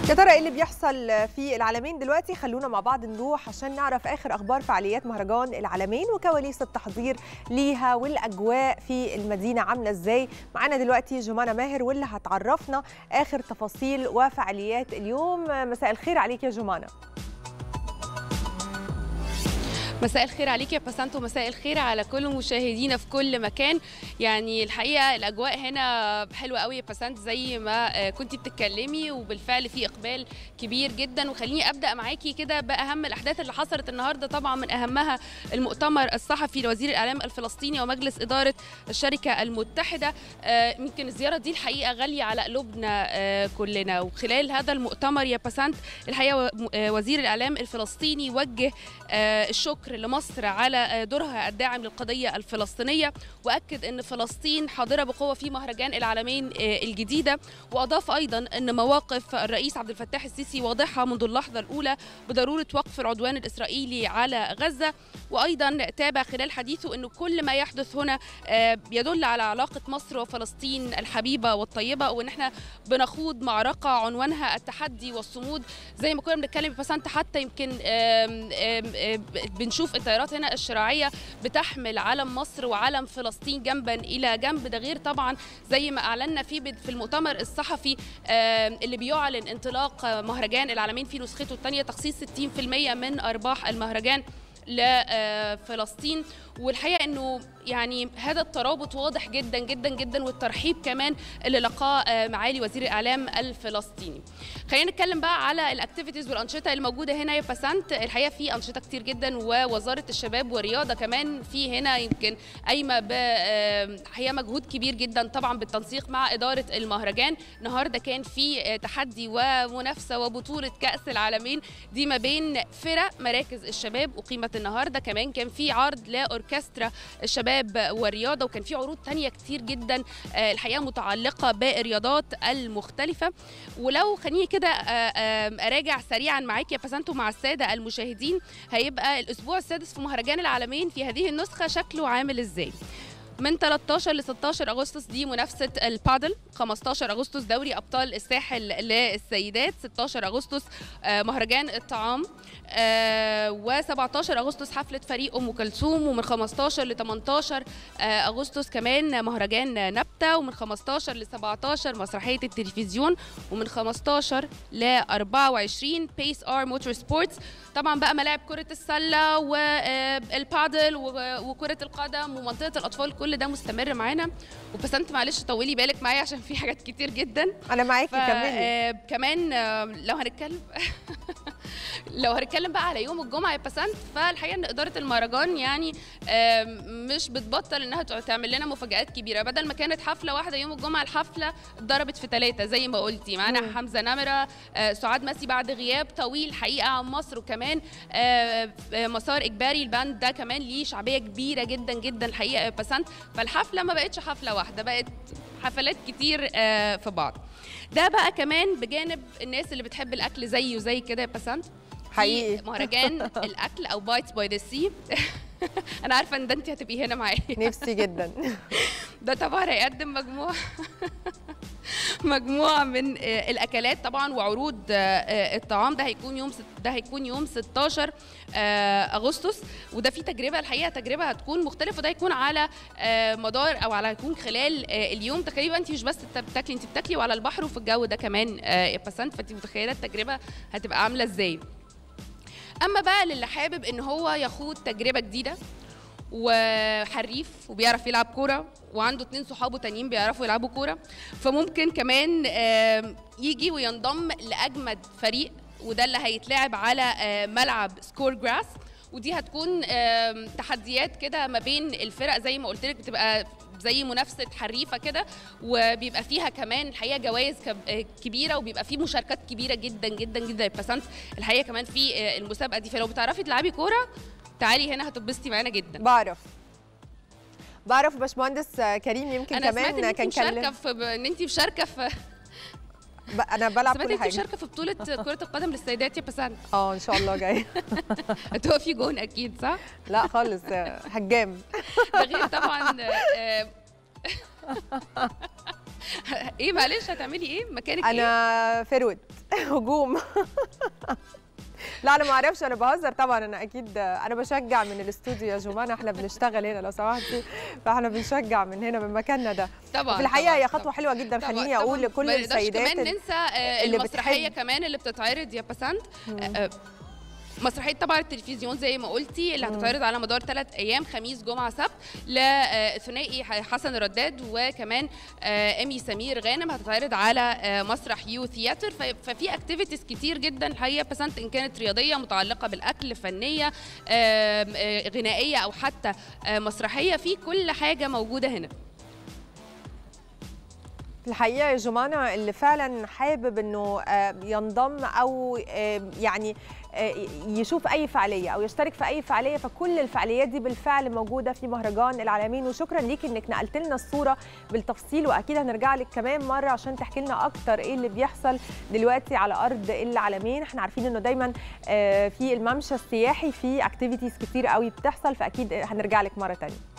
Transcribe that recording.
يا ترى ايه اللي بيحصل في العالمين دلوقتي خلونا مع بعض نروح عشان نعرف اخر اخبار فعاليات مهرجان العالمين وكواليس التحضير ليها والاجواء في المدينه عامله ازاي معانا دلوقتي جمانه ماهر واللي هتعرفنا اخر تفاصيل وفعاليات اليوم مساء الخير عليك يا جمانه مساء الخير عليك يا بسنت ومساء الخير على كل مشاهدينا في كل مكان يعني الحقيقه الاجواء هنا حلوه قوي يا بسنت زي ما كنت بتتكلمي وبالفعل في اقبال كبير جدا وخليني ابدا معاكي كده باهم الاحداث اللي حصلت النهارده طبعا من اهمها المؤتمر الصحفي لوزير الاعلام الفلسطيني ومجلس اداره الشركه المتحده يمكن الزياره دي الحقيقه غاليه على قلوبنا كلنا وخلال هذا المؤتمر يا بسنت الحقيقه وزير الاعلام الفلسطيني وجه الشكر لمصر على دورها الداعم للقضية الفلسطينية وأكد أن فلسطين حاضرة بقوة في مهرجان العالمين الجديدة وأضاف أيضا أن مواقف الرئيس عبد الفتاح السيسي واضحة منذ اللحظة الأولى بضرورة وقف العدوان الإسرائيلي على غزة وأيضا تابع خلال حديثه أنه كل ما يحدث هنا يدل على علاقة مصر وفلسطين الحبيبة والطيبة وأن احنا بنخوض معركة عنوانها التحدي والصمود زي ما كنا بنتكلم بسنت حتى يمكن آم آم بنشوف الطيارات هنا الشراعية بتحمل علم مصر وعلم فلسطين جنبا إلى جنب ده غير طبعا زي ما أعلنا فيه في المؤتمر الصحفي اللي بيعلن انطلاق مهرجان العالمين في نسخته الثانية تخصيص 60% من أرباح المهرجان لفلسطين والحقيقه انه يعني هذا الترابط واضح جدا جدا جدا والترحيب كمان اللي لقاه معالي وزير الاعلام الفلسطيني. خلينا نتكلم بقى على الاكتيفيتيز والانشطه الموجوده هنا يا باسنت الحقيقه في انشطه كتير جدا ووزاره الشباب والرياضه كمان في هنا يمكن قايمه بحقيقه مجهود كبير جدا طبعا بالتنسيق مع اداره المهرجان النهارده كان في تحدي ومنافسه وبطوله كاس العالمين دي ما بين فرق مراكز الشباب اقيمت النهارده كمان كان في عرض لاوركسترا الشباب والرياضه وكان في عروض تانية كتير جدا الحقيقه متعلقه بالرياضات المختلفه ولو خليني كده اراجع سريعا معاك يا بسنتو مع الساده المشاهدين هيبقى الاسبوع السادس في مهرجان العالمين في هذه النسخه شكله عامل ازاي من 13 ل 16 اغسطس دي منافسه البادل 15 اغسطس دوري ابطال الساحل للسيدات 16 اغسطس مهرجان الطعام و17 اغسطس حفله فريق ام كلثوم ومن 15 ل 18 اغسطس كمان مهرجان نبته ومن 15 ل 17 مسرحيه التلفزيون ومن 15 ل 24 بيس ار موتور سبورتس طبعا بقى ملاعب كره السله والبادل وكره القدم ومنطقه الاطفال كل ده مستمر معانا وبسنت معلش طولي بالك معايا عشان في حاجات كتير جدا انا معاكي كملي آه كمان آه لو هنتكلم لو هنتكلم بقى على يوم الجمعه يا بسنت فالحقيقه ان اداره المهرجان يعني آه مش بتبطل انها تعمل لنا مفاجات كبيره بدل ما كانت حفله واحده يوم الجمعه الحفله اتضربت في ثلاثه زي ما قلتي معانا مم. حمزه نمره آه سعاد مسي بعد غياب طويل حقيقه عن مصر وكمان آه آه، مسار اجباري الباند ده كمان ليه شعبيه كبيره جدا جدا الحقيقه يا بسنت فالحفله ما بقتش حفله واحده بقت حفلات كتير آه في بعض ده بقى كمان بجانب الناس اللي بتحب الاكل زي وزي كده يا بسنت في حقيقي. مهرجان الاكل او بايتس باي ذا سي انا عارفه ان ده انت هتبقي هنا معايا نفسي جدا ده طبعا هيقدم مجموعه مجموعه من آه، الاكلات طبعا وعروض آه، آه، الطعام ده هيكون يوم ست- ده هيكون يوم 16 آه، اغسطس وده في تجربه الحقيقه تجربه هتكون مختلفه وده هيكون على آه، مدار او على هيكون خلال آه، اليوم تقريبا انت مش بس بت- بتاكلي انت بتاكلي وعلى البحر وفي الجو ده كمان آه، يا بسنت فانت متخيله التجربه هتبقى عامله ازاي اما بقى للي حابب ان هو يخوض تجربه جديده وحريف وبيعرف يلعب كوره وعنده اتنين صحابه تانيين بيعرفوا يلعبوا كوره فممكن كمان آم، يجي وينضم لاجمد فريق وده اللي هيتلعب على آه، ملعب سكور جراس ودي هتكون آم، تحديات كده ما بين الفرق زي ما قلت لك بتبقى زي منافسه حريفه كده وبيبقى فيها كمان الحقيقه جوائز كب- آه، كبيره وبيبقى في مشاركات كبيره جدا جدا جدا بسنت الحقيقه كمان في آه، المسابقه دي فلو بتعرفي تلعبي كوره تعالي هنا هتتبسطي معانا جدا بعرف بعرف باشمهندس كريم يمكن انا سمعت ان كمان انت كان مشاركه كلم في ب... ان انت مشاركه في ب- انا بلعب سمعت كل انت حاجه مشاركه في بطوله كره القدم للسيدات يا بسنت اه ان شاء الله جاي هتقفي جون اكيد صح لا خالص هجام ده غير طبعا آه، ايه معلش هتعملي ايه مكانك ايه انا فرود هجوم لا انا ما اعرفش انا بهزر طبعا انا اكيد انا بشجع من الاستوديو يا جمانه احنا بنشتغل هنا لو سمحتي فاحنا بنشجع من هنا من مكاننا ده طبعا في الحقيقه طبعاً، هي خطوه طبعاً. حلوه جدا طبعاً، خليني طبعاً. اقول لكل ما نقدرش السيدات كمان ننسى آه، اللي المسرحيه بتحب. كمان اللي بتتعرض يا بسنت آه، مسرحيه طبعا التلفزيون زي ما قلتي اللي هتتعرض على مدار ثلاث ايام خميس جمعه سبت لثنائي حسن الرداد وكمان آه، ايمي سمير غانم هتتعرض على آه، مسرح يو ثياتر ف- ففي اكتيفيتيز كتير جدا الحقيقه بسنت ان كانت رياضيه متعلقه بالاكل فنيه آم، آه، غنائيه او حتى آه، مسرحيه في كل حاجه موجوده هنا الحقيقه يا جمانه اللي فعلا حابب انه آه، ينضم او آه، يعني آه، يشوف اي فعاليه او يشترك في اي فعاليه فكل الفعاليات دي بالفعل موجوده في مهرجان العالمين وشكرا ليكي انك نقلت لنا الصوره بالتفصيل واكيد هنرجع لك كمان مره عشان تحكي لنا اكتر ايه اللي بيحصل دلوقتي على ارض العالمين احنا عارفين انه دايما آه، في الممشى السياحي في اكتيفيتيز كتير قوي بتحصل فاكيد هنرجع لك مره ثانيه